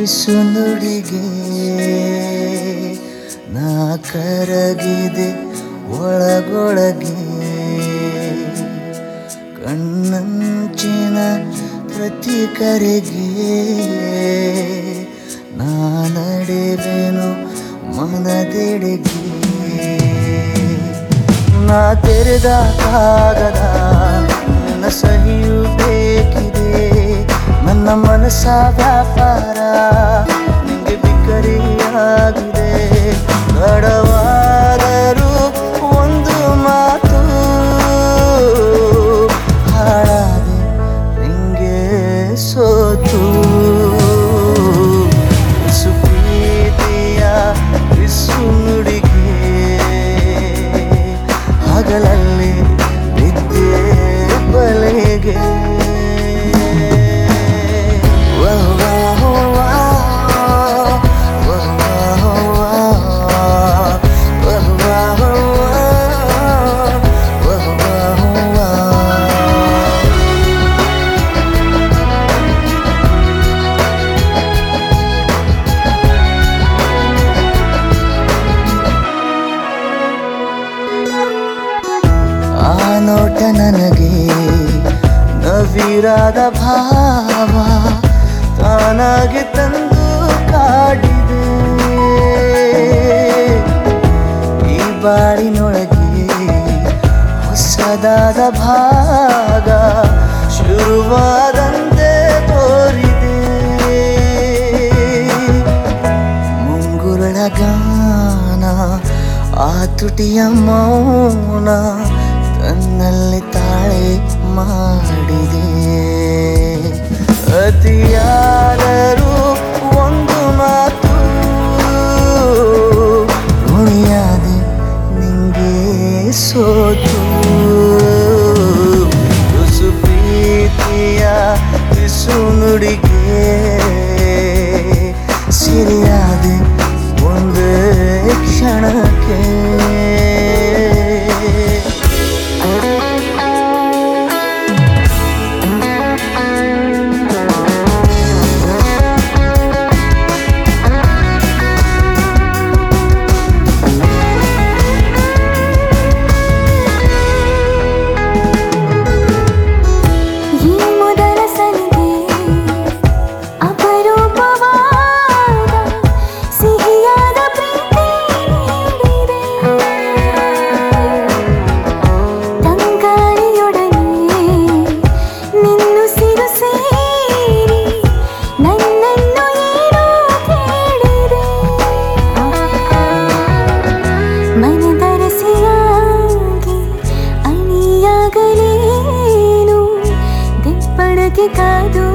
ಬಿಸು ನುಡಿಗೆ ನಾ ಕರಗಿದೆ ಒಳಗೊಳಗೆ ಕಣ್ಣಂಚಿನ ಪ್ರತಿ ಕರೆಗೆ ನಾ ನಡೆವೆನು ಮನದೆಡೆಗೆ ನಾ ತೆರೆದ ಕಾಗದ ನನ್ನ ಸಹಿಯು ಬೇಕಿದೆ ನನ್ನ ಮನಸ್ಸ ವ್ಯಾಪಾರ ನಿಂಗೆ ಬಿಕ್ಕರಿಯಾಗಿದೆ ತಡವಾದರೂ ಒಂದು ಮಾತು ಹಾಳಾದೆ ನಿಂಗೆ ಸೋತು ಬಿಸು ಪ್ರೀತಿಯ ಬಿಸು ನುಡಿಗೆ ಹಗಲಲ್ಲಿ ವಿದ್ಯೆ ಬಲೆಗೆ ವಾಹ್ ವಾಹ್ ವಾಹ್. ವಾಹ್ ವಾಹ್ ವಾಹ್. ವಾಹ್ ವಾಹ್ ವಾಹ್. ವಾಹ್ ವಾಹ್ ವಾಹ್. ಆ ನೋಟ ನನಗೆ ನವಿರಾದ ಭಾವ ತಾನಾಗಿ ತಂದು ಕಾಡಿದೆ ಈ ಬಾಳಿನೊಳಗೆ ಹೊಸದಾದ ಭಾಗ ಶುರುವಾದಂತೆ ತೋರಿದೆ ಮುಂಗುರುಳ ಗಾನ ಆ ತುಟಿಯ ಮೌನ ತನ್ನಲ್ಲಿ ತಾಳೆ ಮಾಡಿದೆ ಅತಿಯಾದರೂ ಒಂದು ಮಾತು ಋಣಿಯಾದೆ ನಿಂಗೆ ಸೋತು ತುಸು ಪ್ರೀತಿಯ ಬಿಸು ನುಡಿಗೆ ಸಿರಿಯಾದೆ ಒಂದೇ ಕ್ಷಣಕ್ಕೆ ಈ ಮೊದಲ ಸಲಿಗೆ ಅಪರೂಪವಾದ ಸಿಹಿಯಾದ ಪ್ರೀತಿ ನೀಡಿದೆ ತಂಗಾಳಿಯೊಡನೆ ನಿನ್ನುಸಿರು ಸೇರಿ ನನ್ನನ್ನು ಏನೋ ಕೇಳಿದೆ ಮನದರಸಿಯಾಗಿ ಅಣಿಯಾಗಲೇನು ದಿಪ್ಪಣಕ್ಕೆ ಕಾದು